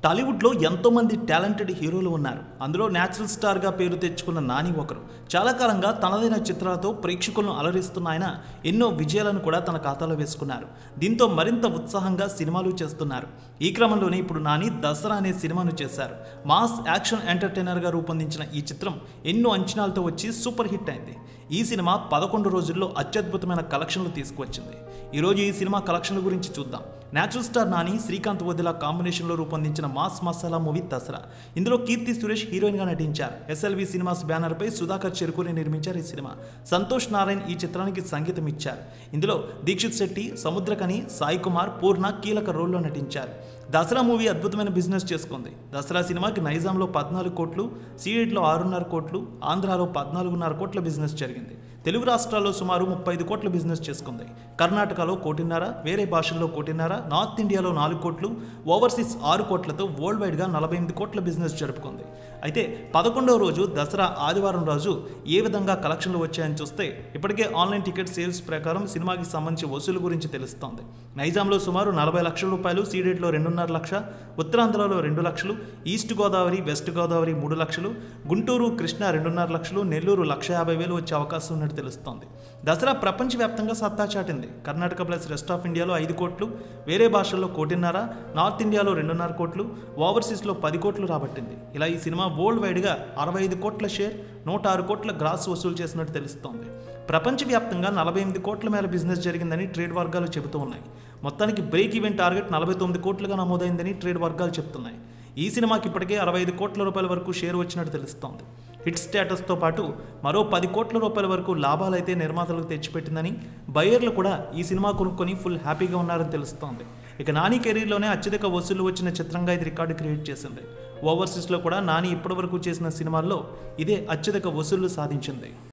టాలీవుడ్లో ఎంతోమంది టాలెంటెడ్ హీరోలు ఉన్నారు అందులో న్యాచురల్ స్టార్గా పేరు తెచ్చుకున్న నాని ఒకరు చాలా కాలంగా తనదైన చిత్రాలతో ప్రేక్షకులను అలరిస్తున్న ఆయన ఎన్నో విజయాలను కూడా తన ఖాతాలో వేసుకున్నారు దీంతో మరింత ఉత్సాహంగా సినిమాలు చేస్తున్నారు ఈ క్రమంలోనే ఇప్పుడు నాని దసరా అనే సినిమాను చేశారు మాస్ యాక్షన్ ఎంటర్టైనర్గా రూపొందించిన ఈ చిత్రం ఎన్నో అంచనాలతో వచ్చి సూపర్ హిట్ అయింది ఈ సినిమా పదకొండు రోజుల్లో అత్యద్భుతమైన కలెక్షన్లు తీసుకువచ్చింది ఈరోజు ఈ సినిమా కలెక్షన్ల గురించి చూద్దాం న్యాచురల్ స్టార్ నాని శ్రీకాంత్ వదిలా కాంబినేషన్లో రూపొందించిన మాస్ మసాలా మూవీ దసరా ఇందులో కీర్తి సురేష్ హీరోయిన్గా నటించారు ఎస్ఎల్వి సినిమాస్ బ్యానర్పై సుధాకర్ చెరుకుని నిర్మించారు ఈ సినిమా సంతోష్ నారాయణ్ ఈ చిత్రానికి సంగీతం ఇచ్చారు ఇందులో దీక్షిత్ శెట్టి సముద్రకని సాయి కుమార్ పూర్ణ కీలక రోల్లో నటించారు దసరా మూవీ అద్భుతమైన బిజినెస్ చేసుకుంది దసరా సినిమాకి నైజాంలో పద్నాలుగు కోట్లు సీడెడ్లో ఆరున్నర కోట్లు ఆంధ్రాలో పద్నాలుగున్నర కోట్ల బిజినెస్ జరిగింది తెలుగు రాష్ట్రాల్లో సుమారు ముప్పై ఐదు కోట్ల బిజినెస్ చేసుకుంది కర్ణాటకలో కోటిన్నర వేరే భాషల్లో కోటిన్నర నార్త్ ఇండియాలో నాలుగు కోట్లు ఓవర్సీస్ ఆరు కోట్లతో వరల్డ్ వైడ్గా నలభై ఎనిమిది కోట్ల బిజినెస్ జరుపుకుంది అయితే పదకొండవ రోజు దసరా ఆదివారం రోజు ఏ విధంగా కలెక్షన్లు వచ్చాయని చూస్తే ఇప్పటికే ఆన్లైన్ టికెట్ సేల్స్ ప్రకారం సినిమాకి సంబంధించి వసూలు గురించి తెలుస్తోంది నైజాంలో సుమారు నలభై లక్షల రూపాయలు సీడెడ్లో రెండున్నర లక్ష ఉత్తరాంధ్రలో రెండు లక్షలు ఈస్ట్ గోదావరి వెస్ట్ గోదావరి మూడు లక్షలు గుంటూరు కృష్ణా రెండున్నర లక్షలు నెల్లూరు లక్ష యాభై వేలు వచ్చే అవకాశం ఉన్నట్టు తెలుస్తోంది దసరా ప్రపంచవ్యాప్తంగా సత్తా చాటింది కర్ణాటక ప్లస్ రెస్ట్ ఆఫ్ ఇండియాలో ఐదు కోట్లు వేరే భాషల్లో కోటిన్నర నార్త్ ఇండియాలో రెండున్నర కోట్లు ఓవర్సీస్లో పది కోట్లు రాబట్టింది ఇలా ఈ సినిమా వరల్డ్ వైడ్గా అరవై ఐదు కోట్ల షేర్ నూట ఆరు కోట్ల గ్రాస్ వసూలు చేసినట్టు తెలుస్తోంది ప్రపంచవ్యాప్తంగా నలభై ఎనిమిది కోట్ల మేర బిజినెస్ జరిగిందని ట్రేడ్ వర్గాలు చెబుతూ ఉన్నాయి మొత్తానికి బ్రేక్ ఈవెన్ టార్గెట్ నలభై తొమ్మిది కోట్లుగా నమోదైందని ట్రేడ్ వర్గాలు చెప్తున్నాయి ఈ సినిమాకి ఇప్పటికే అరవై ఐదు కోట్ల రూపాయల వరకు షేర్ వచ్చినట్టు తెలుస్తోంది హిట్ స్టేటస్తో పాటు మరో పది కోట్ల రూపాయల వరకు లాభాలైతే నిర్మాతలకు తెచ్చిపెట్టిందని బయ్యర్లు కూడా ఈ సినిమా కొనుక్కొని ఫుల్ హ్యాపీగా ఉన్నారని తెలుస్తోంది ఇక నాని కెరీర్లోనే అత్యధిక వసూలు వచ్చిన చిత్రంగా ఇది రికార్డు క్రియేట్ చేసింది ఓవర్సీస్లో కూడా నాని ఇప్పటివరకు చేసిన సినిమాల్లో ఇదే అత్యధిక వసూళ్లు సాధించింది